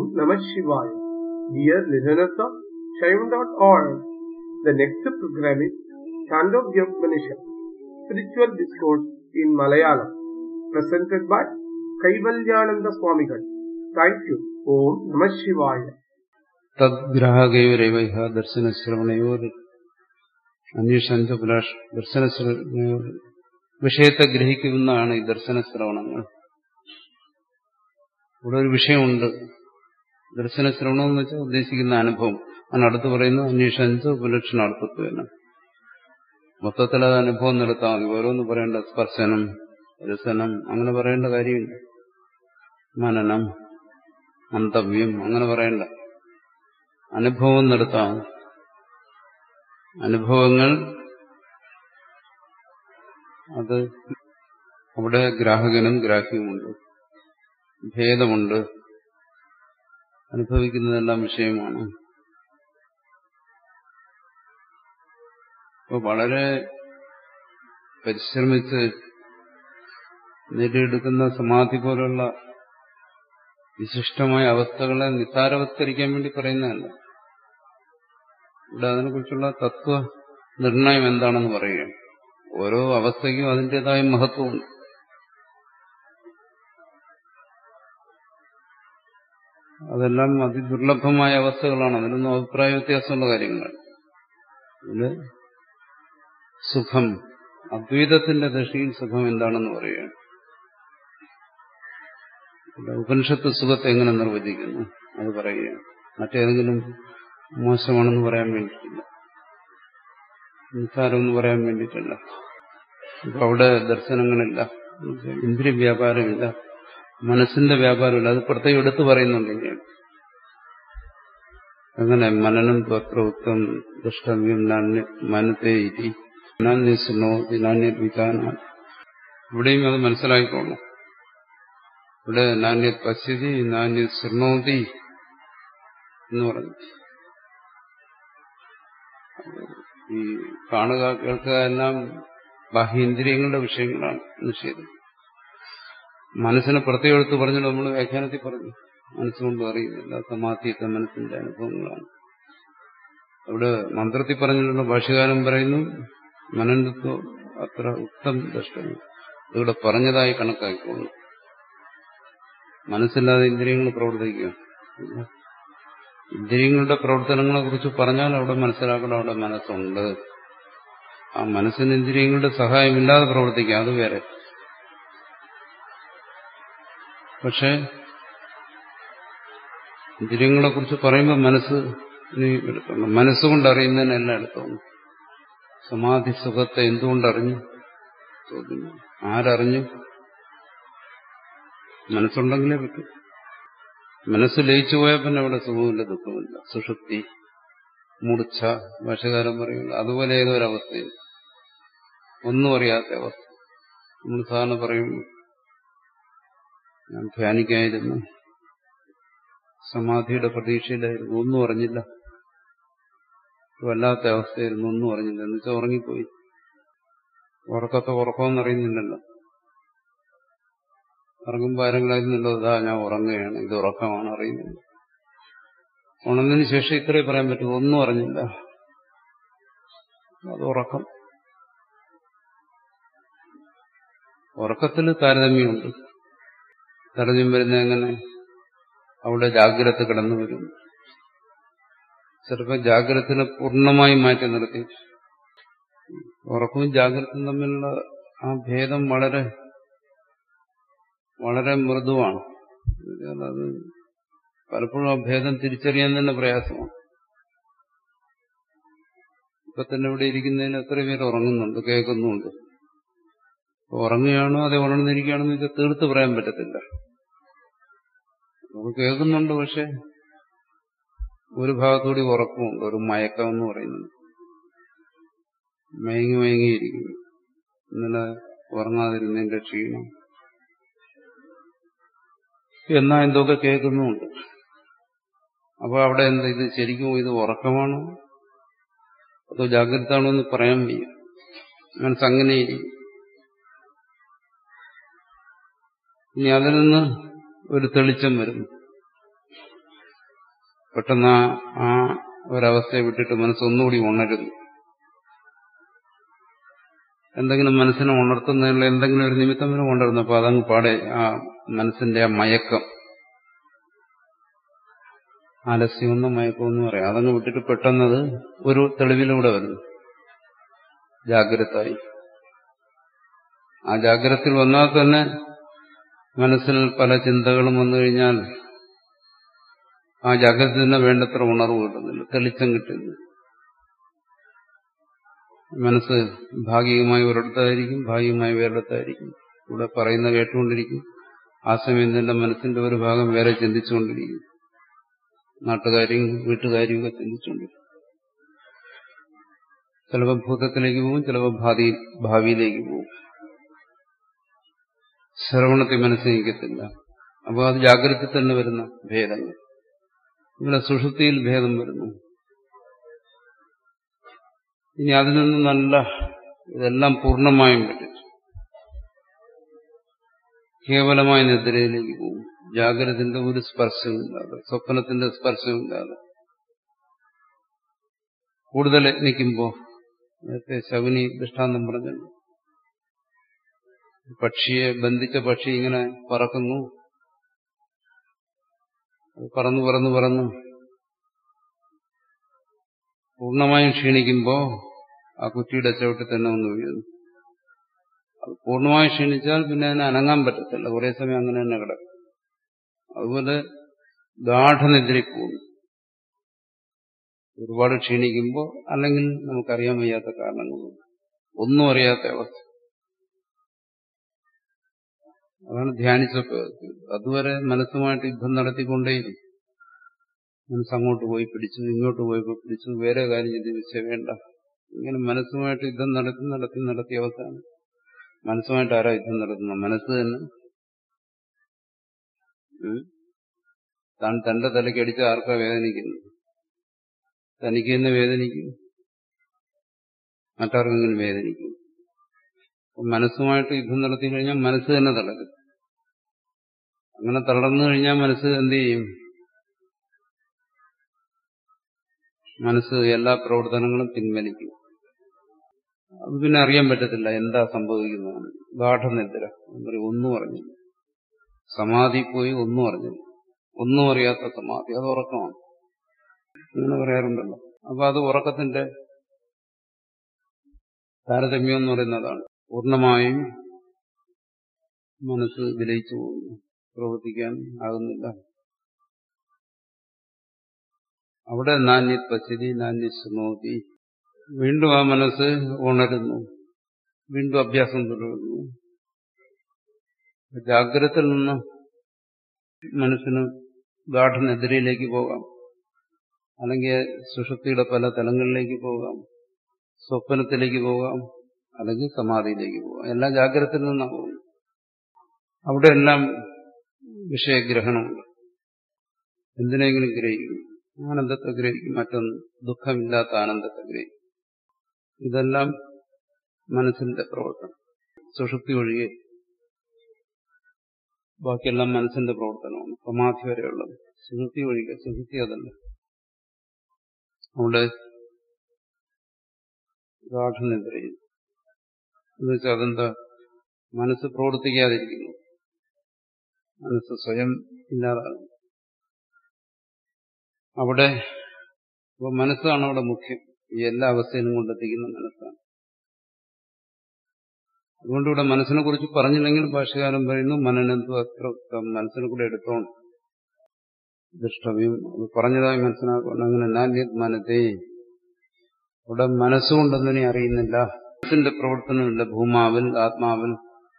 Namah Shivaya. Dear listeners of Shaivan.org, the next program is Chandogya Upanishad, Spiritual Discourse in Malayalam, presented by Kaivalyananda Swamigal. Thank you. Om Namah Shivaya. തദ്ഗ്രാഹകയോരൈവ ദർശനശ്രവണയോർ അന്വേഷണ പുലാഷ് ദർശനശ്രവണയോർ വിഷയത്തെ ഗ്രഹിക്കുന്നതാണ് ഈ ദർശനശ്രവണങ്ങൾ ഇവിടെ ഒരു വിഷയമുണ്ട് ദർശനശ്രവണം എന്ന് വെച്ചാൽ ഉദ്ദേശിക്കുന്ന അനുഭവം ആണ് അടുത്ത് പറയുന്നത് അന്വേഷണിച്ച് ഉപലക്ഷണാർത്ഥത്വം മൊത്തത്തിൽ അത് അനുഭവം നടത്താൻ മതി ഓരോന്ന് പറയേണ്ട സ്പർശനം രസനം അങ്ങനെ പറയേണ്ട കാര്യമില്ല മനനം മന്തവ്യം അങ്ങനെ പറയേണ്ട അനുഭവം നടത്താം അനുഭവങ്ങൾ അത് അവിടെ ഗ്രാഹകനും ഗ്രാഹ്യവുമുണ്ട് ഭേദമുണ്ട് അനുഭവിക്കുന്നതെല്ലാം വിഷയമാണ് അപ്പോൾ വളരെ പരിശ്രമിച്ച് നേടിയെടുക്കുന്ന സമാധി പോലുള്ള വിശിഷ്ടമായ അവസ്ഥകളെ നിസ്സാരവത്കരിക്കാൻ വേണ്ടി പറയുന്നതല്ല ഇവിടെ അതിനെക്കുറിച്ചുള്ള തത്വ നിർണയം എന്താണെന്ന് പറയുകയാണ് ഓരോ അവസ്ഥയ്ക്കും അതിൻ്റെതായ മഹത്വമുണ്ട് അതെല്ലാം അതിദുർലഭമായ അവസ്ഥകളാണ് അതിനൊന്നും അഭിപ്രായ വ്യത്യാസമുള്ള കാര്യങ്ങളാണ് ഇതില് സുഖം അദ്വൈതത്തിന്റെ ദൃഷ്ടിയിൽ സുഖം എന്താണെന്ന് പറയുകയാണ് ഉപനിഷത്ത് സുഖത്തെ എങ്ങനെ നിർവചിക്കുന്നു അത് പറയുകയാണ് മറ്റേതെങ്കിലും മോശമാണെന്ന് പറയാൻ വേണ്ടിയിട്ടില്ല നിസ്സാരമെന്ന് പറയാൻ വേണ്ടിയിട്ടില്ല ഇപ്പൊ അവിടെ ദർശനങ്ങളില്ല ഇന്ദ്രിയ വ്യാപാരമില്ല മനസ്സിന്റെ വ്യാപാരമില്ല അത് പ്രത്യേകം എടുത്തു പറയുന്നുണ്ടെങ്കിൽ അങ്ങനെ മനനം ത്വത്ര ദുഷ്ടവ്യം നാണ്യ മനത്തെ ഇതി നാണ്യസുനോ നാണ്യവിധാന ഇവിടെയും അത് മനസ്സിലാക്കിക്കോളണം ഇവിടെ നാണ്യ പശ്യതി നാണ്യ ശൃണോതി എന്ന് പറഞ്ഞു ഈ കാണുക കേൾക്കുക എല്ലാം ബാഹ്യേന്ദ്രിയങ്ങളുടെ വിഷയങ്ങളാണ് നിഷേധം മനസ്സിനെ പ്രത്യേകം എടുത്ത് പറഞ്ഞിട്ട് നമ്മൾ വ്യാഖ്യാനത്തിൽ പറഞ്ഞു മനസ്സുകൊണ്ട് അറിയുന്നില്ല സമാധിയത്തെ മനസ്സിന്റെ അനുഭവങ്ങളാണ് അവിടെ മന്ത്രത്തിൽ പറഞ്ഞിട്ടുള്ള ഭാഷകാരൻ പറയുന്നു മനനത്വം അത്ര ഉത്തം ദൃഷ്ടം ഇവിടെ പറഞ്ഞതായി കണക്കാക്കിക്കൊള്ളു മനസ്സില്ലാതെ ഇന്ദ്രിയങ്ങൾ പ്രവർത്തിക്കുക ഇന്ദ്രിയങ്ങളുടെ പ്രവർത്തനങ്ങളെ കുറിച്ച് പറഞ്ഞാൽ അവിടെ മനസ്സിലാക്കണം അവിടെ മനസ്സുണ്ട് ആ മനസ്സിന് ഇന്ദ്രിയങ്ങളുടെ സഹായമില്ലാതെ പ്രവർത്തിക്കുക അത് വേറെ പക്ഷെ ഇന്ദ്രിയങ്ങളെ കുറിച്ച് പറയുമ്പോൾ മനസ്സ് എടുക്കണം മനസ്സുകൊണ്ട് അറിയുന്നതിനെല്ലാം എടുത്തോന്നു സമാധി സുഖത്തെ എന്തുകൊണ്ടറിഞ്ഞു ചോദ്യം ആരറിഞ്ഞു മനസ്സുണ്ടെങ്കിലേ പറ്റൂ മനസ്സ് ലയിച്ചു പോയാൽ പിന്നെ അവിടെ സുഖമില്ല ദുഃഖമില്ല സുഷുപ്തി മൂർച്ഛ ഭാഷകാരൻ പറയുന്നത് അതുപോലെ ഏതോ ഒരവസ്ഥയിൽ ഒന്നും അറിയാത്ത അവസ്ഥ നമ്മൾ സാധാരണ പറയും ഞാൻ ധ്യാനിക്കായിരുന്നു സമാധിയുടെ പ്രതീക്ഷയിലായിരുന്നു ഒന്നും അറിഞ്ഞില്ല വല്ലാത്ത അവസ്ഥയായിരുന്നു ഒന്നും അറിഞ്ഞില്ല എന്നുവെച്ചാൽ ഉറങ്ങിപ്പോയി ഉറക്കത്തെ ഉറക്കമെന്ന് അറിയുന്നില്ലല്ലോ ഉറങ്ങുമ്പോൾ ആരെങ്കിലായിരുന്നല്ലോ ഇതാ ഞാൻ ഉറങ്ങുകയാണ് ഇത് ഉറക്കമാണ് അറിയുന്നത് ഉണർന്നതിന് ശേഷം ഇത്രേ പറയാൻ പറ്റും ഒന്നും അറിഞ്ഞില്ല അത് ഉറക്കം ഉറക്കത്തിൽ താരതമ്യമുണ്ട് താരതമ്യം വരുന്ന എങ്ങനെ അവിടെ ജാഗ്രത കിടന്നു വരും ചിലപ്പോൾ ജാഗ്രതനെ പൂർണ്ണമായി മാറ്റി നിർത്തി ഉറക്കവും ജാഗ്രതയും തമ്മിലുള്ള ആ ഭേദം വളരെ വളരെ മൃദുവാണ് അത് പലപ്പോഴും ആ ഭേദം തിരിച്ചറിയാൻ തന്നെ പ്രയാസമാണ് ഇപ്പൊ തന്നെ ഇവിടെ ഇരിക്കുന്നതിന് എത്ര പേര് ഉറങ്ങുന്നുണ്ട് കേൾക്കുന്നുണ്ട് ഉറങ്ങുകയാണോ അതെ ഉണർന്നിരിക്കുകയാണോ എന്ന് തീർത്ത് പറയാൻ പറ്റത്തില്ല നമുക്ക് കേൾക്കുന്നുണ്ട് പക്ഷെ ഒരു ഭാഗത്തുകൂടി ഉറക്കമുണ്ട് ഒരു മയക്കം എന്ന് പറയുന്നത് മയങ്ങി മയങ്ങിയിരിക്കുന്നു ഇന്നലെ ഉറങ്ങാതിരുന്നതിന്റെ ക്ഷീണം എന്നാ എന്തൊക്കെ കേൾക്കുന്നുമുണ്ട് അപ്പൊ അവിടെ എന്താ ഇത് ശരിക്കും ഇത് ഉറക്കമാണോ അതോ ജാഗ്രത ആണോ എന്ന് പറയാൻ വയ്യ മനസ്സങ്ങനെ ഇനി അതിൽ നിന്ന് ഒരു തെളിച്ചം വരുന്നു പെട്ടെന്ന് ആ ഒരവസ്ഥയെ വിട്ടിട്ട് മനസ്സൊന്നുകൂടി ഉണരുന്നു എന്തെങ്കിലും മനസ്സിനെ ഉണർത്തുന്നതിനുള്ള എന്തെങ്കിലും ഒരു നിമിത്തം വരെ ഉണരുന്നു അപ്പൊ അതങ്ങ് പാടെ ആ മനസ്സിന്റെ ആ മയക്കം ആലസ്യമൊന്നും മയക്കമെന്നും പറയാം അതങ്ങ് വിട്ടിട്ട് പെട്ടെന്നത് ഒരു തെളിവിലൂടെ വരുന്നു ജാഗ്രതായി ആ ജാഗ്രതയിൽ വന്നാൽ തന്നെ മനസ്സിൽ പല ചിന്തകളും വന്നു കഴിഞ്ഞാൽ ആ ജാഗ്രത തന്നെ വേണ്ടത്ര ഉണർവ് കിട്ടുന്നില്ല തെളിച്ചം കിട്ടുന്നു മനസ്സ് ഭാഗികമായി ഒരിടത്തായിരിക്കും ഭാഗികമായി വേറിടത്തായിരിക്കും ഇവിടെ പറയുന്ന കേട്ടുകൊണ്ടിരിക്കും ആ സമയം തന്നെ മനസ്സിന്റെ ഒരു ഭാഗം വേറെ ചിന്തിച്ചുകൊണ്ടിരിക്കും നാട്ടുകാരെയും വീട്ടുകാരെയും ഒക്കെ ചിന്തിച്ചുകൊണ്ടിരിക്കും ചിലപ്പോൾ ഭൂതത്തിലേക്ക് പോകും ചിലപ്പോൾ ഭാവി ഭാവിയിലേക്ക് പോകും ശ്രവണത്തെ മനസ്സിലാക്കത്തില്ല അപ്പോൾ അത് ജാഗ്രത തന്നെ വരുന്ന ഭേദങ്ങൾ ഇവിടെ സുഷുപ്തിയിൽ ഭേദം വരുന്നു ഇനി അതിൽ നിന്ന് നല്ല ഇതെല്ലാം പൂർണ്ണമായും പറ്റും കേവലമായ നിദ്രയിലേക്ക് പോകും ജാഗ്രതത്തിന്റെ ഒരു സ്പർശവുമില്ലാതെ സ്വപ്നത്തിന്റെ സ്പർശവുമില്ലാതെ കൂടുതൽ യത്നിക്കുമ്പോൾ നേരത്തെ ശകുനി ദൃഷ്ടാന്തം പറഞ്ഞല്ലോ പക്ഷിയെ ബന്ധിച്ച പക്ഷി ഇങ്ങനെ പറക്കുന്നു പറന്നു പറന്നു പറന്നു പൂർണ്ണമായും ക്ഷീണിക്കുമ്പോ ആ കുറ്റിയുടെ ചവിട്ടിൽ തന്നെ ഒന്ന് വീഴുന്നു അത് പൂർണ്ണമായും ക്ഷീണിച്ചാൽ പിന്നെ അതിനെ അനങ്ങാൻ പറ്റത്തില്ല കുറേ സമയം അങ്ങനെ തന്നെ കിടക്കും അതുപോലെ ഗാഠനിദ്രയ്ക്ക് പോകുന്നു ഒരുപാട് ക്ഷീണിക്കുമ്പോൾ അല്ലെങ്കിൽ നമുക്കറിയാൻ വയ്യാത്ത കാരണങ്ങളുണ്ട് ഒന്നും അറിയാത്ത അവസ്ഥ അതാണ് ധ്യാനിച്ചപ്പോൾ അതുവരെ മനസ്സുമായിട്ട് യുദ്ധം നടത്തിക്കൊണ്ടേയിരുന്നു മനസ്സ് അങ്ങോട്ട് പോയി പിടിച്ചു ഇങ്ങോട്ട് പോയപ്പോൾ പിടിച്ചു വേറെ കാര്യം ചിന്തിച്ച് വേണ്ട ഇങ്ങനെ മനസ്സുമായിട്ട് യുദ്ധം നടത്തി നടത്തി നടത്തി അവസാനം മനസ്സുമായിട്ട് ആരാ യുദ്ധം നടത്തുന്ന മനസ്സ് തന്നെ താൻ തന്റെ തലയ്ക്ക് അടിച്ച ആർക്കാ വേദനിക്കുന്നു തനിക്ക് തന്നെ വേദനിക്കും മറ്റാർക്കെങ്കിലും വേദനിക്കും മനസ്സുമായിട്ട് യുദ്ധം നടത്തി കഴിഞ്ഞാൽ മനസ്സ് തന്നെ തളരും അങ്ങനെ തളർന്നു കഴിഞ്ഞാൽ മനസ്സ് എന്ത് ചെയ്യും മനസ്സ് എല്ലാ പ്രവർത്തനങ്ങളും പിൻവലിക്കും അത് പിന്നെ അറിയാൻ പറ്റത്തില്ല എന്താ സംഭവിക്കുന്നതാണ് ഗാഠനിദ്ര ഒന്നും അറിഞ്ഞില്ല സമാധി പോയി ഒന്നും അറിഞ്ഞില്ല ഒന്നും അറിയാത്ത സമാധി അത് ഉറക്കമാണ് അങ്ങനെ പറയാറുണ്ടല്ലോ അപ്പൊ അത് ഉറക്കത്തിന്റെ താരതമ്യം എന്ന് പറയുന്നതാണ് പൂർണ്ണമായും മനസ്സ് വിലയിച്ചു പോകുന്നു പ്രവർത്തിക്കാൻ ആകുന്നില്ല അവിടെ നാന്യത് പശ്യതി നാന്യത് ശൃണോതി വീണ്ടും ആ മനസ്സ് ഉണരുന്നു വീണ്ടും അഭ്യാസം തുടരുന്നു ജാഗ്രതയിൽ നിന്ന് മനസ്സിന് ഗാഠനെതിരയിലേക്ക് പോകാം അല്ലെങ്കിൽ സുഷുപ്തിയുടെ പല തലങ്ങളിലേക്ക് പോകാം സ്വപ്നത്തിലേക്ക് പോകാം അല്ലെങ്കിൽ സമാധിയിലേക്ക് പോകാം എല്ലാം ജാഗ്രതയിൽ നിന്നാണ് പോകുന്നത് അവിടെ എല്ലാം വിഷയഗ്രഹണമുണ്ട് എന്തിനെങ്കിലും ഗ്രഹിക്കും ആനന്ദത്തെ ഗ്രഹിക്കും മറ്റൊന്ന് ദുഃഖമില്ലാത്ത ആനന്ദത്തെ ഗ്രഹിക്കും ഇതെല്ലാം മനസ്സിന്റെ പ്രവർത്തനം സുഷുപ്തി ഒഴികെ ബാക്കിയെല്ലാം മനസ്സിന്റെ പ്രവർത്തനമാണ് സമാധി വരെയുള്ളത് സുഷുപ്തി ഒഴികെ സുഷുപ്തി അതല്ല അവിടെ ഗാഠനെതിരെയും എന്നുവെച്ചാൽ അതെന്താ മനസ്സ് പ്രവർത്തിക്കാതിരിക്കുന്നു മനസ്സ് സ്വയം ഇല്ലാതാകുന്നു അവിടെ അപ്പോൾ മനസ്സാണ് അവിടെ മുഖ്യം ഈ എല്ലാ അവസ്ഥയിലും കൊണ്ടെത്തിക്കുന്ന മനസ്സാണ് അതുകൊണ്ട് ഇവിടെ മനസ്സിനെ കുറിച്ച് പറഞ്ഞില്ലെങ്കിൽ ഭാഷകാരൻ പറയുന്നു മനനന്തു അത്ര മനസ്സിനെ കൂടെ എടുത്തോണം ദൃഷ്ടവ്യം പറഞ്ഞതായി മനസ്സിലാക്കണം അങ്ങനെ നാന്യത് മനത്തെ അവിടെ മനസ്സുകൊണ്ടൊന്നിനെ അറിയുന്നില്ല മനസ്സിന്റെ പ്രവർത്തനമില്ല ഭൂമാവിൽ ആത്മാവിൽ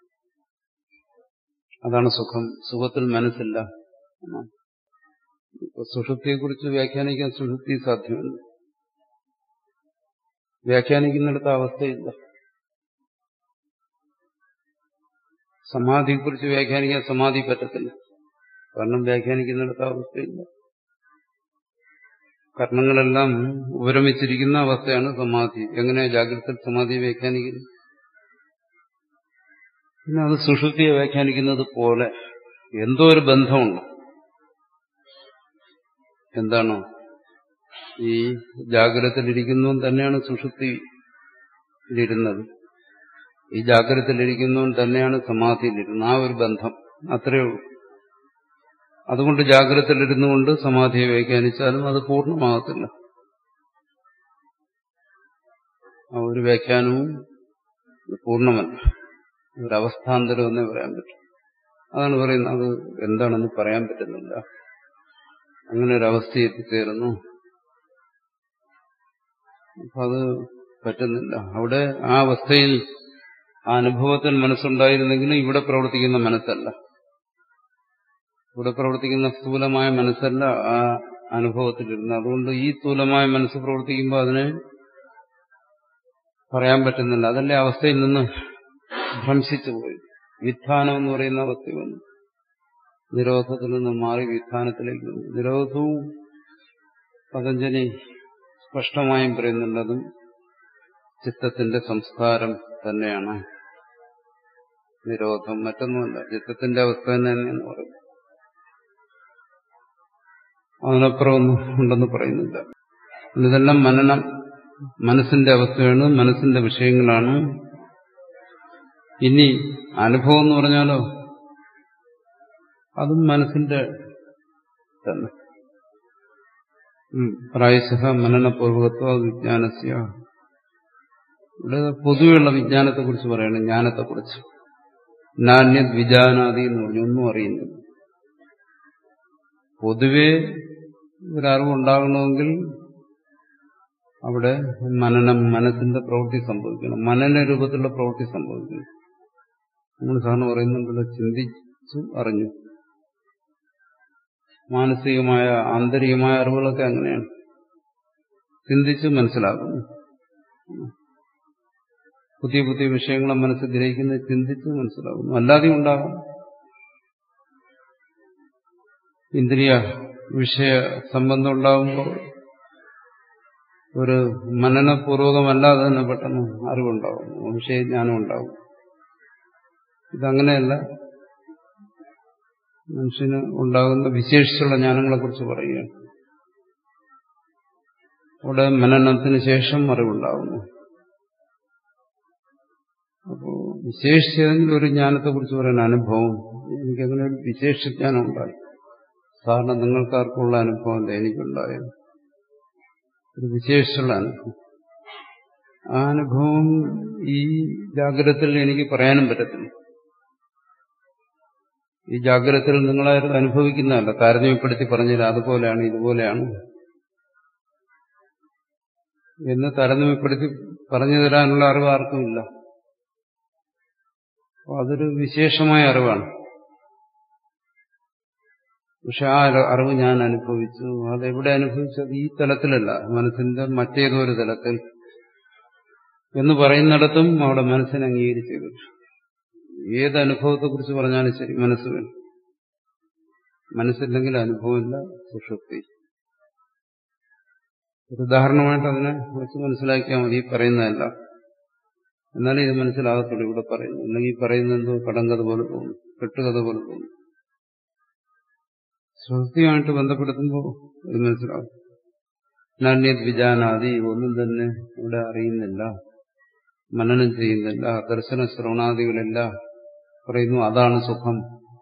അതാണ് സുഖം സുഖത്തിൽ മനസ്സില്ല ഇപ്പൊ സുഷുപ്തിയെക്കുറിച്ച് വ്യാഖ്യാനിക്കാൻ സുഷുപ്തി സാധ്യമല്ല വ്യാഖ്യാനിക്കുന്നിടത്ത അവസ്ഥയില്ല സമാധിയെക്കുറിച്ച് വ്യാഖ്യാനിക്കാൻ സമാധി പറ്റത്തില്ല കാരണം വ്യാഖ്യാനിക്കുന്നിടത്ത അവസ്ഥയില്ല കർണങ്ങളെല്ലാം ഉപരമിച്ചിരിക്കുന്ന അവസ്ഥയാണ് സമാധി എങ്ങനെയാ ജാഗ്രത സമാധി വ്യാഖ്യാനിക്കുന്നത് പിന്നെ അത് സുഷുപ്തിയെ വ്യാഖ്യാനിക്കുന്നത് പോലെ എന്തോ ഒരു ബന്ധമുണ്ട് എന്താണ് ഈ ജാഗ്രതയിലിരിക്കുന്നവൻ തന്നെയാണ് സുഷുപ്തിയിലിരുന്നത് ഈ ജാഗ്രതയിലിരിക്കുന്നവൻ തന്നെയാണ് സമാധിയിലിരുന്നത് ആ ഒരു ബന്ധം അത്രയേ ഉള്ളൂ അതുകൊണ്ട് ജാഗ്രതയിലിരുന്നു കൊണ്ട് സമാധിയെ വ്യാഖ്യാനിച്ചാലും അത് പൂർണ്ണമാകത്തില്ല ആ ഒരു വ്യാഖ്യാനവും പൂർണ്ണമല്ല ഒരവസ്ഥാന്തരം എന്നേ പറയാൻ പറ്റും അതാണ് പറയുന്നത് അത് എന്താണെന്ന് പറയാൻ പറ്റുന്നില്ല അങ്ങനെ ഒരു അവസ്ഥ എത്തിച്ചേരുന്നു അപ്പൊ അത് പറ്റുന്നില്ല അവിടെ ആ അവസ്ഥയിൽ ആ അനുഭവത്തിൽ മനസ്സുണ്ടായിരുന്നെങ്കിലും ഇവിടെ പ്രവർത്തിക്കുന്ന മനസ്സല്ല ഇവിടെ പ്രവർത്തിക്കുന്ന സ്ഥൂലമായ മനസ്സല്ല ആ അനുഭവത്തിലിരുന്നത് അതുകൊണ്ട് ഈ സ്ഥൂലമായ മനസ്സ് പ്രവർത്തിക്കുമ്പോൾ അതിനെ പറയാൻ പറ്റുന്നില്ല അതല്ലേ അവസ്ഥയിൽ നിന്ന് ഭ്രംശിച്ചു പോയി വിധാനം എന്ന് പറയുന്ന അവസ്ഥ വന്നു നിരോധത്തിൽ നിന്ന് മാറി വിധാനത്തിലേക്ക് വന്നു നിരോധവും പതഞ്ജലി സ്പഷ്ടമായും പറയുന്നുണ്ട് അതും ചിത്തത്തിന്റെ സംസ്കാരം തന്നെയാണ് നിരോധം മറ്റൊന്നുമല്ല ചിത്തത്തിന്റെ അവസ്ഥ തന്നെയെന്ന് പറയും അതിനപ്പുറം ഒന്നും ഉണ്ടെന്ന് പറയുന്നില്ല ഇതെല്ലാം മനനം മനസ്സിന്റെ അവസ്ഥയാണ് മനസ്സിന്റെ വിഷയങ്ങളാണ് ഇനി അനുഭവം എന്ന് പറഞ്ഞാലോ അതും മനസ്സിന്റെ തന്നെ പ്രായശഃ മനനപൂർവകത്വ വിജ്ഞാനസ്യ ഇവിടെ പൊതുവെയുള്ള വിജ്ഞാനത്തെക്കുറിച്ച് പറയണം ജ്ഞാനത്തെക്കുറിച്ച് നാണ്യത് വിജാനാദി എന്ന് പറഞ്ഞു ഒന്നും അറിയുന്നില്ല പൊതുവെ ഒരറിവുണ്ടാകണമെങ്കിൽ അവിടെ മനനം മനസ്സിന്റെ പ്രവൃത്തി സംഭവിക്കണം മനന രൂപത്തിലുള്ള പ്രവൃത്തി സംഭവിക്കണം നമ്മൾ സാറിന് പറയുന്നുണ്ടല്ലോ ചിന്തിച്ചു അറിഞ്ഞു മാനസികമായ ആന്തരികമായ അറിവുകളൊക്കെ അങ്ങനെയാണ് ചിന്തിച്ച് മനസ്സിലാക്കുന്നു പുതിയ പുതിയ വിഷയങ്ങളെ മനസ്സിൽ ഗ്രഹിക്കുന്നത് ചിന്തിച്ച് മനസ്സിലാകുന്നു അല്ലാതെ ഉണ്ടാകാം ഇന്ദ്രിയ വിഷയ സംബന്ധം ഉണ്ടാകുമ്പോൾ ഒരു മനനപൂർവകമല്ലാതെ തന്നെ പെട്ടെന്ന് അറിവുണ്ടാകും വിഷയജ്ഞാനം ഉണ്ടാകും ഇതങ്ങനെയല്ല മനുഷ്യന് ഉണ്ടാകുന്ന വിശേഷിച്ചുള്ള ജ്ഞാനങ്ങളെക്കുറിച്ച് പറയുകയാണ് അവിടെ മനനത്തിന് ശേഷം അറിവുണ്ടാകുന്നു അപ്പോൾ വിശേഷിച്ചതിൽ ഒരു ജ്ഞാനത്തെക്കുറിച്ച് പറയുന്ന അനുഭവം എനിക്കങ്ങനെ ഒരു വിശേഷ ജ്ഞാനം ഉണ്ടായി സാധാരണ നിങ്ങൾക്കാർക്കുള്ള അനുഭവം എന്താ എനിക്കുണ്ടായത് ഒരു വിശേഷിച്ചുള്ള അനുഭവം ആ അനുഭവം ഈ ജാഗ്രതത്തിൽ എനിക്ക് പറയാനും പറ്റത്തില്ല ഈ ജാഗ്രതത്തിൽ നിങ്ങളാരും അനുഭവിക്കുന്നതല്ല താരതമ്യപ്പെടുത്തി പറഞ്ഞില്ല അതുപോലെയാണ് ഇതുപോലെയാണ് എന്ന് താരതമ്യപ്പെടുത്തി പറഞ്ഞു തരാനുള്ള അറിവ് ആർക്കുമില്ല അപ്പോൾ അതൊരു വിശേഷമായ അറിവാണ് പക്ഷെ ആ അറിവ് ഞാൻ അനുഭവിച്ചു അതെവിടെ അനുഭവിച്ചത് ഈ തലത്തിലല്ല മനസ്സിന്റെ മറ്റേതോ ഒരു തലത്തിൽ എന്ന് പറയുന്നിടത്തും അവിടെ മനസ്സിനെ അംഗീകരിച്ചു ഏത് അനുഭവത്തെക്കുറിച്ച് പറഞ്ഞാലും ശരി മനസ്സ് വേണം മനസ്സില്ലെങ്കിൽ അനുഭവമില്ല സുഷുപ്തി ഒരു ഉദാഹരണമായിട്ട് അതിനെ വെച്ച് മനസ്സിലാക്കിയാൽ മതി പറയുന്നതല്ല എന്നാലേ ഇത് മനസ്സിലാകത്തുള്ളൂ ഇവിടെ പറയുന്നു അല്ലെങ്കിൽ പറയുന്നത് എന്തോ കടങ്കഥ പോലെ തോന്നും കെട്ടുകഥ പോലെ തോന്നും ശ്രുതിയുമായിട്ട് ബന്ധപ്പെടുത്തുമ്പോൾ ഇത് മനസ്സിലാവും നാണ്യത് വിജാനാദി ഒന്നും തന്നെ ഇവിടെ അറിയുന്നില്ല മനനം ചെയ്യുന്നില്ല ദർശന ശ്രവണാദികളില്ല പറയുന്നു അതാണ് സുഖം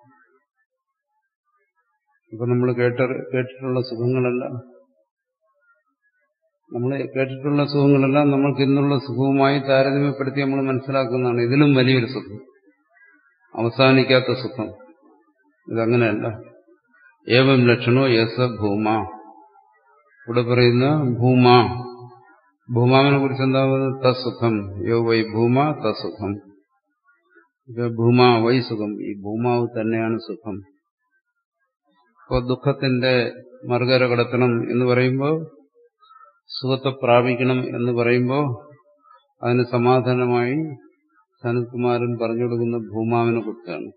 ഇപ്പൊ നമ്മൾ കേട്ട കേട്ടിട്ടുള്ള സുഖങ്ങളല്ല നമ്മൾ കേട്ടിട്ടുള്ള സുഖങ്ങളെല്ലാം നമ്മൾക്ക് ഇന്നുള്ള സുഖവുമായി താരതമ്യപ്പെടുത്തി നമ്മൾ മനസ്സിലാക്കുന്നതാണ് ഇതിലും വലിയൊരു സുഖം അവസാനിക്കാത്ത സുഖം ഇതങ്ങനെയല്ല ഏവം ലക്ഷണോ യസ ഭൂമ ഇവിടെ പറയുന്ന ഭൂമ ഭൂമാവിനെ കുറിച്ച് എന്താവുന്നത് തസുഖം യോ വൈ ഭൂമ തസുഖം ഭൂമ വൈ സുഖം ഈ ഭൂമാവ് തന്നെയാണ് സുഖം ഇപ്പോൾ ദുഃഖത്തിന്റെ മറുകര കടത്തണം എന്ന് പറയുമ്പോൾ സുഖത്തെ പ്രാപിക്കണം എന്ന് പറയുമ്പോൾ അതിന് സമാധാനമായി സനത്കുമാരൻ പറഞ്ഞു കൊടുക്കുന്ന ഭൂമാവിനെ കുറിച്ചാണ്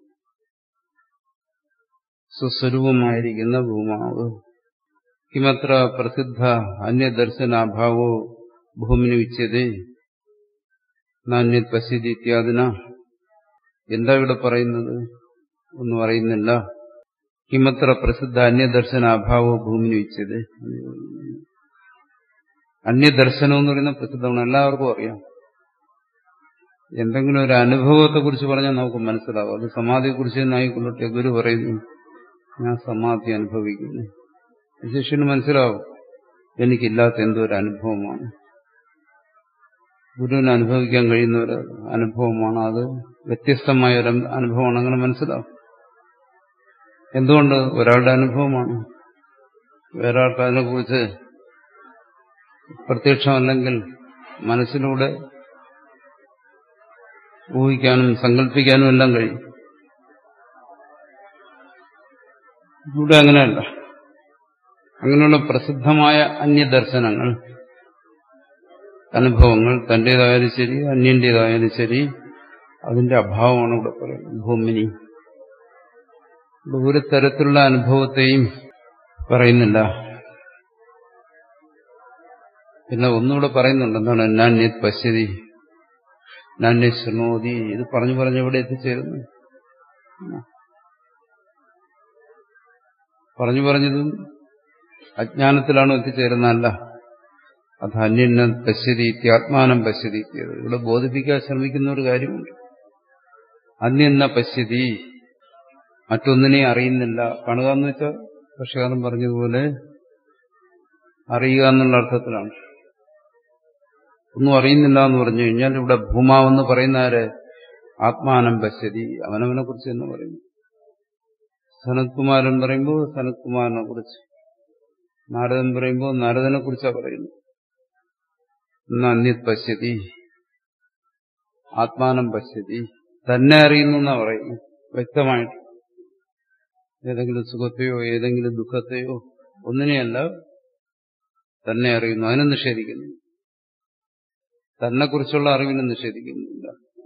സ്വസ്വരൂപമായിരിക്കുന്ന ഭൂമാവ് കിമത്ര പ്രസിദ്ധ അന്യദർശനാഭാവോ ഭൂമിന് വിച്യതേ നാന്യത് പശ്യതി ഇത്യാദിന എന്താ ഇവിടെ പറയുന്നത് ഒന്നും അറിയുന്നില്ല കിമത്ര പ്രസിദ്ധ അന്യദർശന അഭാവോ ഭൂമിന് വെച്ചത് അന്യദർശനം എന്ന് പറയുന്ന പ്രസിദ്ധമാണ് എല്ലാവർക്കും അറിയാം എന്തെങ്കിലും ഒരു അനുഭവത്തെ കുറിച്ച് പറഞ്ഞാൽ നമുക്ക് മനസ്സിലാവും അത് സമാധിയെ കുറിച്ച് തന്നെ ആയിക്കൊള്ളട്ടെ ഗുരു പറയുന്നു ഞാൻ സമാധി അനുഭവിക്കുന്നു ശിഷ്യന് മനസ്സിലാവും എനിക്കില്ലാത്ത എന്തോ ഒരു അനുഭവമാണ് ഗുരുവിന് അനുഭവിക്കാൻ കഴിയുന്ന ഒരു അനുഭവമാണ് അത് വ്യത്യസ്തമായ ഒരു അനുഭവമാണ് അങ്ങനെ മനസ്സിലാവും എന്തുകൊണ്ട് ഒരാളുടെ അനുഭവമാണ് വേറെ ആൾക്ക് അതിനെക്കുറിച്ച് പ്രത്യക്ഷമല്ലെങ്കിൽ മനസ്സിലൂടെ ഊഹിക്കാനും സങ്കല്പിക്കാനും എല്ലാം കഴിയും ഇവിടെ അങ്ങനെയല്ല അങ്ങനെയുള്ള പ്രസിദ്ധമായ അന്യദർശനങ്ങൾ അനുഭവങ്ങൾ തന്റേതായാലും ശരി അന്യന്റേതായാലും ശരി അതിന്റെ അഭാവമാണ് ഇവിടെ പറയുന്നത് ഭൂമിനി ഒരു തരത്തിലുള്ള അനുഭവത്തെയും പറയുന്നില്ല പിന്നെ ഒന്നുകൂടെ പറയുന്നുണ്ട് എന്താണ് നാന്യത് പശ്യതി നാന്യത് ശൃണോതി ഇത് പറഞ്ഞു പറഞ്ഞ് എവിടെ എത്തിച്ചേരുന്നു പറഞ്ഞു പറഞ്ഞതും അജ്ഞാനത്തിലാണോ എത്തിച്ചേരുന്നതല്ല അത് അന്യന്ന പശ്യതി ആത്മാനം പശ്യതി ഇവിടെ ബോധിപ്പിക്കാൻ ശ്രമിക്കുന്ന ഒരു കാര്യമുണ്ട് അന്യന്ന പശ്യതി മറ്റൊന്നിനെ അറിയുന്നില്ല കാണുക എന്ന് വെച്ചാൽ പക്ഷകാലം പറഞ്ഞതുപോലെ അറിയുക എന്നുള്ള അർത്ഥത്തിലാണ് ഒന്നും അറിയുന്നില്ല എന്ന് പറഞ്ഞു കഴിഞ്ഞാൽ ഇവിടെ ഭൂമാവെന്ന് പറയുന്ന ആര് ആത്മാനം പശ്യതി അവനവനെ കുറിച്ച് എന്ന് പറയുന്നു സനത്കുമാരൻ പറയുമ്പോൾ സനത്കുമാരനെ കുറിച്ച് നാരദൻ പറയുമ്പോൾ നാരദനെ കുറിച്ചാണ് പറയുന്നത് അന്യത് പശ്യതി ആത്മാനം പശ്യതി തന്നെ അറിയുന്നു എന്നാ പറയുന്നു വ്യക്തമായിട്ട് ഏതെങ്കിലും സുഖത്തെയോ ഏതെങ്കിലും ദുഃഖത്തെയോ ഒന്നിനെയല്ല തന്നെ അറിയുന്നു അതിനെ നിഷേധിക്കുന്നു തന്നെക്കുറിച്ചുള്ള അറിവിനെ നിഷേധിക്കുന്നില്ല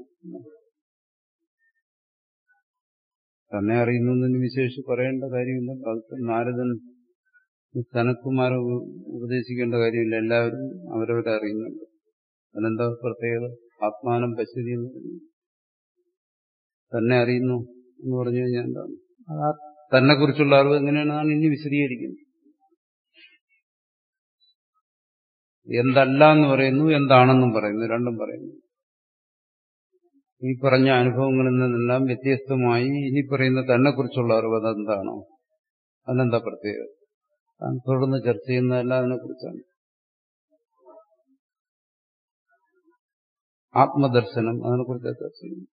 തന്നെ അറിയുന്നു എന്ന് വിശേഷിച്ച് പറയേണ്ട കാര്യമില്ല ഭക്തൻ നാരദൻ സനത്കുമാരെ ഉപദേശിക്കേണ്ട കാര്യമില്ല എല്ലാവരും അവരവരെ അറിയുന്നുണ്ട് അതിനെന്താ പ്രത്യേകത ആത്മാനം പശ്യതി എന്ന് പറയുന്നു തന്നെ അറിയുന്നു എന്ന് പറഞ്ഞു കഴിഞ്ഞാൽ എന്താണ് ആ തന്നെ കുറിച്ചുള്ള അറിവ് എങ്ങനെയാണെന്നാണ് ഇനി വിശദീകരിക്കുന്നത് എന്തല്ല എന്ന് പറയുന്നു എന്താണെന്നും പറയുന്നു രണ്ടും പറയുന്നു ഈ പറഞ്ഞ അനുഭവങ്ങളിൽ നിന്നെല്ലാം വ്യത്യസ്തമായി ഇനി പറയുന്ന തന്നെ കുറിച്ചുള്ള അറിവ് അതെന്താണോ അതിനെന്താ പ്രത്യേകത താൻ തുടർന്ന് ചർച്ച ചെയ്യുന്നതല്ല അതിനെക്കുറിച്ചാണ് ആത്മദർശനം അതിനെക്കുറിച്ച് ചർച്ച ചെയ്യുന്നു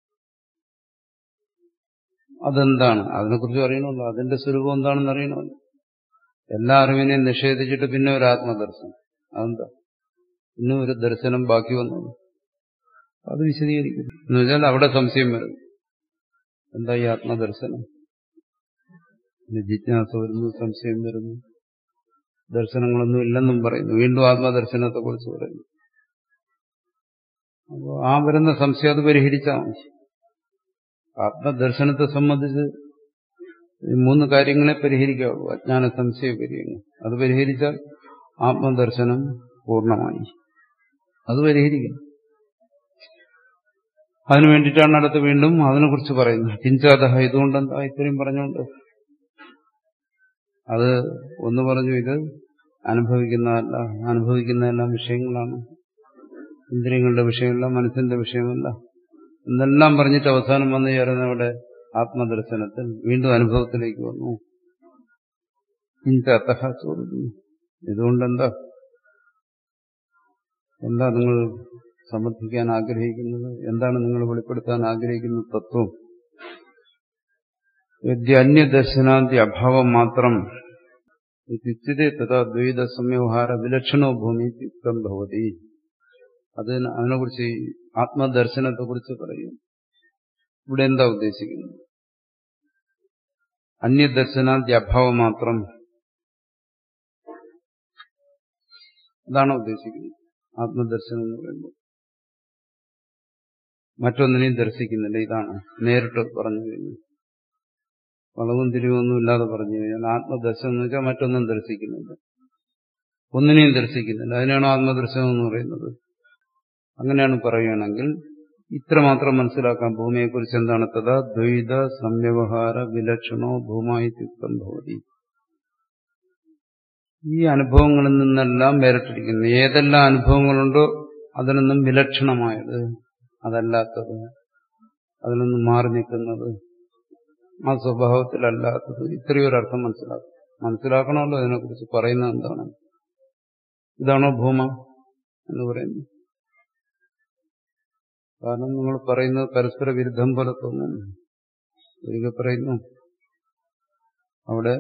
അതെന്താണ് അതിനെക്കുറിച്ച് അറിയണമല്ലോ അതിന്റെ സ്വരൂപം എന്താണെന്ന് അറിയണമല്ലോ എല്ലാ അറിവിനെയും നിഷേധിച്ചിട്ട് പിന്നെ ഒരു ആത്മദർശനം അതെന്താ ഇന്നും ഒരു ദർശനം ബാക്കി വന്നു അത് വിശദീകരിക്കുന്നു എന്ന് വെച്ചാൽ അവിടെ സംശയം വരുന്നു എന്താ ഈ ആത്മദർശനം ജിജ്ഞാസ വരുന്നു സംശയം വരുന്നു ദർശനങ്ങളൊന്നും ഇല്ലെന്നും പറയുന്നു വീണ്ടും ആത്മദർശനത്തെ കുറിച്ച് പറയുന്നു അപ്പോൾ ആ വരുന്ന സംശയം അത് പരിഹരിച്ചാൽ മതി ആത്മദർശനത്തെ സംബന്ധിച്ച് മൂന്ന് കാര്യങ്ങളെ പരിഹരിക്കാവൂ അജ്ഞാന സംശയ പരിഹരണം അത് പരിഹരിച്ചാൽ ആത്മദർശനം പൂർണ്ണമായി അത് പരിഹരിക്കും അതിനു വേണ്ടിയിട്ടാണ് അടുത്ത് വീണ്ടും അതിനെക്കുറിച്ച് പറയുന്നത് കിഞ്ചാതഹ ഇതുകൊണ്ടെന്താ ഇത്രയും പറഞ്ഞുകൊണ്ട് അത് ഒന്ന് പറഞ്ഞു ഇത് അനുഭവിക്കുന്നതല്ല അനുഭവിക്കുന്നതെല്ലാം വിഷയങ്ങളാണ് ഇന്ദ്രിയങ്ങളുടെ വിഷയമല്ല മനസ്സിന്റെ വിഷയമല്ല എന്നെല്ലാം പറഞ്ഞിട്ട് അവസാനം വന്നു ചേർന്നവിടെ ആത്മദർശനത്തിൽ വീണ്ടും അനുഭവത്തിലേക്ക് വന്നു അത്തഹ ചോദിക്കുന്നു ഇതുകൊണ്ടെന്താ എന്താ നിങ്ങൾ സമർത്ഥിക്കാൻ ആഗ്രഹിക്കുന്നത് എന്താണ് നിങ്ങൾ വെളിപ്പെടുത്താൻ ആഗ്രഹിക്കുന്ന തത്വം അന്യദർശനാന്തി അഭാവം മാത്രം ഇത്യുച്ചിതേ തഥാ ദ്വൈത സംവ്യവഹാര വിലക്ഷണോ ഭൂമി യുക്തം ഭവതി അതിന് അതിനെക്കുറിച്ച് ആത്മദർശനത്തെക്കുറിച്ച് പറയും ഇവിടെ എന്താ ഉദ്ദേശിക്കുന്നത് അന്യദർശനാന്തി അഭാവം മാത്രം അതാണ് ഉദ്ദേശിക്കുന്നത് ആത്മദർശനം എന്ന് പറയുമ്പോൾ മറ്റൊന്നിനെയും ദർശിക്കുന്നില്ല ഇതാണ് നേരിട്ട് പറഞ്ഞു കഴിഞ്ഞു വളവും തിരിവൊന്നും ഇല്ലാതെ പറഞ്ഞു കഴിഞ്ഞാൽ ആത്മദർശനം എന്ന് വെച്ചാൽ മറ്റൊന്നും ദർശിക്കുന്നില്ല ഒന്നിനെയും ദർശിക്കുന്നില്ല അതിനാണ് ആത്മദർശനം എന്ന് പറയുന്നത് അങ്ങനെയാണ് പറയുകയാണെങ്കിൽ ഇത്ര മാത്രം മനസ്സിലാക്കാം ഭൂമിയെക്കുറിച്ച് എന്താണ് തഥാ ദ്വൈത സംവ്യവഹാര വിലക്ഷണോ ഭൂമായിത്യുക്തം ഭവതി ഈ അനുഭവങ്ങളിൽ നിന്നെല്ലാം വേറിട്ടിരിക്കുന്നു ഏതെല്ലാം അനുഭവങ്ങളുണ്ടോ അതിൽ നിന്നും വിലക്ഷണമായത് അതല്ലാത്തത് അതിൽ നിന്നും മാറി നിൽക്കുന്നത് ആ സ്വഭാവത്തിലല്ലാത്തത് ഇത്രയൊരർത്ഥം മനസ്സിലാക്കും മനസ്സിലാക്കണമല്ലോ അതിനെക്കുറിച്ച് പറയുന്നത് എന്താണ് ഇതാണോ ഭൂമ എന്ന് പറയുന്നത് കാരണം നിങ്ങൾ പറയുന്നത് പരസ്പര വിരുദ്ധം പോലെ തോന്നുന്നു ഒരിക്കൽ പറയുന്നു അവിടെ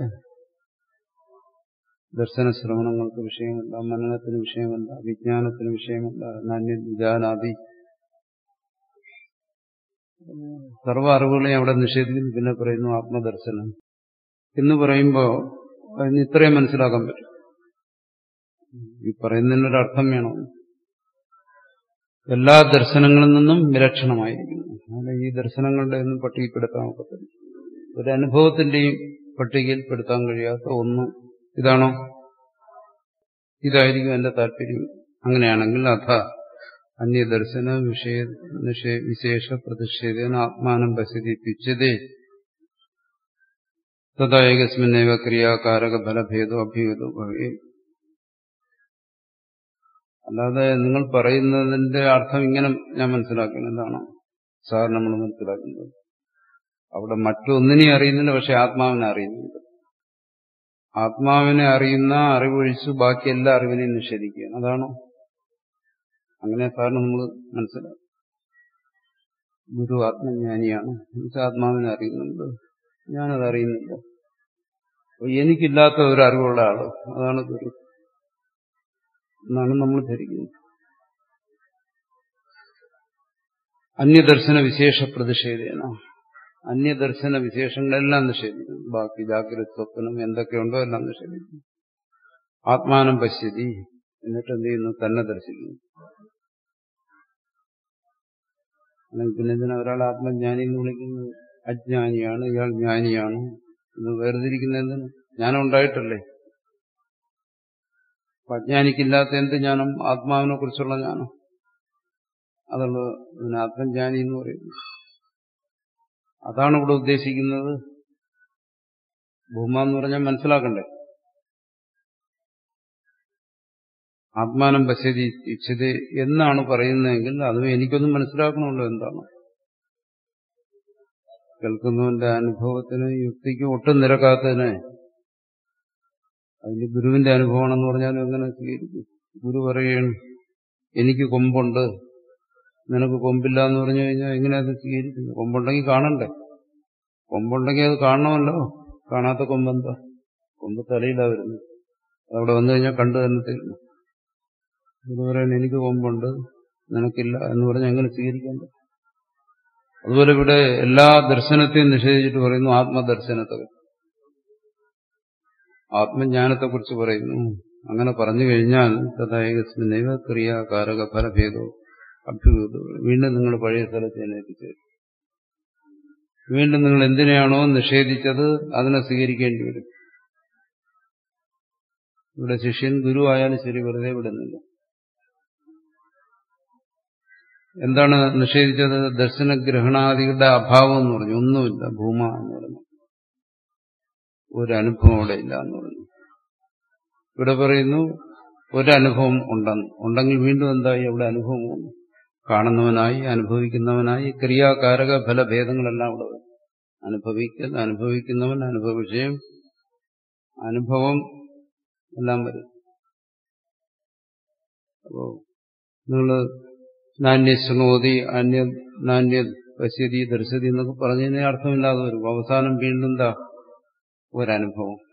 ദർശന ശ്രവണങ്ങൾക്ക് വിഷയമല്ല മനനത്തിന് വിഷയമല്ല വിജ്ഞാനത്തിന് വിഷയമല്ല നാന്യ വിജാനാദി സർവ്വ അറിവുകളെയും അവിടെ നിഷേധിക്കുന്നു പിന്നെ പറയുന്നു ആത്മദർശനം എന്ന് പറയുമ്പോൾ അതിന് ഇത്രയും മനസ്സിലാക്കാൻ പറ്റും ഈ പറയുന്നതിനൊരർത്ഥം വേണം എല്ലാ ദർശനങ്ങളിൽ നിന്നും വിലക്ഷണമായിരിക്കുന്നു അല്ല ഈ ദർശനങ്ങളുടെ ഒന്നും പട്ടികപ്പെടുത്താൻ ഒക്കത്തില്ല ഒരു അനുഭവത്തിന്റെയും പട്ടികയിൽപ്പെടുത്താൻ കഴിയാത്ത ഒന്ന് ഇതാണോ ഇതായിരിക്കും എന്റെ താല്പര്യം അങ്ങനെയാണെങ്കിൽ അഥ അന്യദർശന വിഷയ വിശേഷ പ്രതിഷേധന ആത്മാനം പശ്യതി തുച്ഛതേ തഥാ ഏകസ്മിന്നേവ ക്രിയാകാരക ഫലഭേദോ അഭ്യുതോ ഭവേ അല്ലാതെ നിങ്ങൾ പറയുന്നതിന്റെ അർത്ഥം ഇങ്ങനെ ഞാൻ മനസ്സിലാക്കണം എന്താണ് സാർ നമ്മൾ മനസ്സിലാക്കുന്നത് അവിടെ മറ്റൊന്നിനെയും അറിയുന്നില്ല പക്ഷെ ആത്മാവിനെ അറിയുന്നുണ്ട് ആത്മാവിനെ അറിയുന്ന അറിവൊഴിച്ച് ബാക്കി എല്ലാ അറിവിനെയും നിഷേധിക്കുകയാണ് അതാണോ അങ്ങനെ സാറിന് നമ്മൾ മനസ്സിലാക്കും ഗുരു ആത്മജ്ഞാനിയാണ് എന്നുവെച്ചാൽ ആത്മാവിനെ അറിയുന്നുണ്ട് ഞാനത് അറിയുന്നില്ല എനിക്കില്ലാത്ത ഒരു അറിവുള്ള ആള് അതാണ് ഗുരു എന്നാണ് നമ്മൾ ധരിക്കുന്നത് അന്യദർശന വിശേഷ പ്രതിഷേധേന അന്യദർശന വിശേഷങ്ങളെല്ലാം നിഷേധിക്കുന്നു ബാക്കി ജാഗ്രത സ്വപ്നം എന്തൊക്കെയുണ്ടോ എല്ലാം നിഷേധിക്കുന്നു ആത്മാനം പശ്യതി എന്നിട്ട് എന്ത് ചെയ്യുന്നു തന്നെ ദർശിക്കുന്നു അല്ലെങ്കിൽ പിന്നെ ഇതിനെ ഒരാൾ ആത്മജ്ഞാനി എന്ന് വിളിക്കുന്നത് അജ്ഞാനിയാണ് ഇയാൾ ജ്ഞാനിയാണ് ഇത് വേർതിരിക്കുന്ന എന്തിന് ജ്ഞാനം ഉണ്ടായിട്ടല്ലേ അജ്ഞാനിക്കില്ലാത്ത എന്ത് ജ്ഞാനം ആത്മാവിനെ കുറിച്ചുള്ള ജ്ഞാനം അതുള്ള ഇതിന് ആത്മജ്ഞാനി എന്ന് പറയുന്നു അതാണ് ഇവിടെ ഉദ്ദേശിക്കുന്നത് ഭൂമ എന്ന് പറഞ്ഞാൽ മനസ്സിലാക്കണ്ടേ ആത്മാനം പശ്യതി ഇച്ഛത എന്നാണ് പറയുന്നതെങ്കിൽ അതും എനിക്കൊന്നും മനസ്സിലാക്കണമല്ലോ എന്താണ് കേൾക്കുന്നവന്റെ അനുഭവത്തിന് യുക്തിക്ക് ഒട്ടും നിരക്കാത്തതിനെ അതിന് ഗുരുവിന്റെ അനുഭവമാണെന്ന് പറഞ്ഞാൽ എങ്ങനെ സ്വീകരിക്കും ഗുരു പറയുകയാണ് എനിക്ക് കൊമ്പുണ്ട് നിനക്ക് കൊമ്പില്ല എന്ന് പറഞ്ഞു കഴിഞ്ഞാൽ എങ്ങനെ അത് സ്വീകരിക്കുന്നു കൊമ്പുണ്ടെങ്കിൽ കാണണ്ടേ കൊമ്പുണ്ടെങ്കിൽ അത് കാണണമല്ലോ കാണാത്ത കൊമ്പെന്താ കൊമ്പ് തലയിലാ വരുന്നത് അതവിടെ വന്നു കഴിഞ്ഞാൽ കണ്ടു തന്നെ തീരുന്നു എന്ന് പറയാൻ എനിക്ക് കൊമ്പുണ്ട് നിനക്കില്ല എന്ന് പറഞ്ഞാൽ എങ്ങനെ സ്വീകരിക്കാൻ പറ്റും അതുപോലെ ഇവിടെ എല്ലാ ദർശനത്തെയും നിഷേധിച്ചിട്ട് പറയുന്നു ആത്മദർശനത്തെ ആത്മജ്ഞാനത്തെക്കുറിച്ച് പറയുന്നു അങ്ങനെ പറഞ്ഞു കഴിഞ്ഞാൽ തഥായകസ്മിനൈവ ക്രിയാകാരക ഫലഭേദോ അഭ്യുഗതോ വീണ്ടും നിങ്ങൾ പഴയ സ്ഥലത്ത് തന്നെ എത്തിച്ചേരും വീണ്ടും നിങ്ങൾ എന്തിനെയാണോ നിഷേധിച്ചത് അതിനെ സ്വീകരിക്കേണ്ടി വരും ഇവിടെ ശിഷ്യൻ ഗുരു ആയാലും ശരി വെറുതെ വിടുന്നില്ല എന്താണ് നിഷേധിച്ചത് ദർശനഗ്രഹണാദികളുടെ അഭാവം എന്ന് പറഞ്ഞു ഒന്നുമില്ല ഭൂമ എന്ന് പറഞ്ഞു ഒരനുഭവം അവിടെ ഇല്ല എന്ന് പറഞ്ഞു ഇവിടെ പറയുന്നു ഒരനുഭവം ഉണ്ടെന്ന് ഉണ്ടെങ്കിൽ വീണ്ടും എന്തായി അവിടെ അനുഭവം വന്നു കാണുന്നവനായി അനുഭവിക്കുന്നവനായി ക്രിയാകാരക ഫലഭേദങ്ങളെല്ലാം അവിടെ വരും അനുഭവിക്കൽ അനുഭവിക്കുന്നവൻ അനുഭവ വിഷയം അനുഭവം എല്ലാം വരും അപ്പോ നിങ്ങള് നാണ്യ ശൃണോതി അന്യ നാണ്യ പശ്യതി ദർശതി എന്നൊക്കെ പറഞ്ഞതിന് അർത്ഥമില്ലാതെ വരും അവസാനം വീണ്ടും എന്താ ഒരനുഭവം